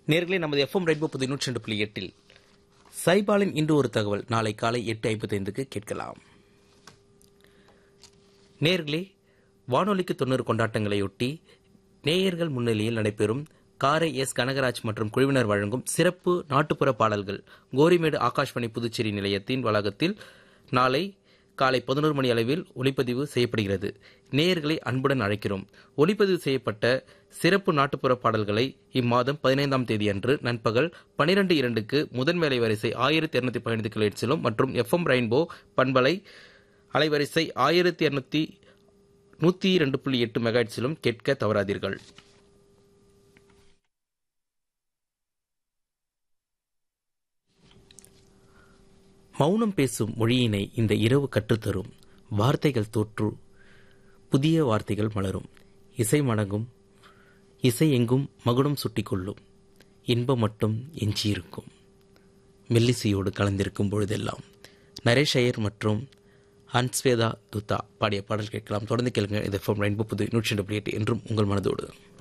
நேர்களே நமது FM rainbow புது நூற்றி ரெண்டு புள்ளி எட்டில் சைபாலின் இன்று ஒரு தகவல் நாளை காலை எட்டு ஐம்பத்தைந்துக்கு கேட்கலாம் நேர்களே வானொலிக்கு தொண்ணூறு கொண்டாட்டங்களையொட்டி நேயர்கள் முன்னிலையில் நடைபெறும் காரை எஸ் கனகராஜ் மற்றும் குழுவினர் வழங்கும் சிறப்பு நாட்டுப்புற பாடல்கள் கோரிமேடு ஆகாஷ்வாணி புதுச்சேரி நிலையத்தின் வளாகத்தில் நாளை காலை பதினோரு மணி அளவில் ஒளிப்பதிவு செய்யப்படுகிறது நேயர்களை அன்புடன் அழைக்கிறோம் ஒளிப்பதிவு செய்யப்பட்ட சிறப்பு நாட்டுப்புற பாடல்களை இம்மாதம் பதினைந்தாம் தேதி அன்று நண்பகல் பனிரெண்டு இரண்டுக்கு முதன் வேலை வரிசை ஆயிரத்தி இருநூத்தி பதினைந்து கிலோஹெட்ஸிலும் மற்றும் எஃப்எம் ரெயின்போ பண்பலை அலைவரிசை ஆயிரத்தி இருநூத்தி நூத்தி இரண்டு புள்ளி எட்டு மெகாட்ஸிலும் கேட்க தவறாதீர்கள் மௌனம் பேசும் மொழியினை இந்த இரவு கற்றுத்தரும் வார்த்தைகள் தோற்று புதிய வார்த்தைகள் மலரும் இசை மடங்கும் இசை எங்கும் மகுடம் சுட்டிக்கொள்ளும் இன்பம் மட்டும் எஞ்சியிருக்கும் மெல்லிசையோடு கலந்திருக்கும் பொழுதெல்லாம் நரேஷ் ஐயர் மற்றும் ஹன்ஸ்வேதா துத்தா பாடிய பாடல் கேட்கலாம் தொடர்ந்து கேளுங்க இது ரெயின்போ புது நூற்றி ரெண்டு புள்ளி எட்டு என்றும் உங்கள் மனதோடு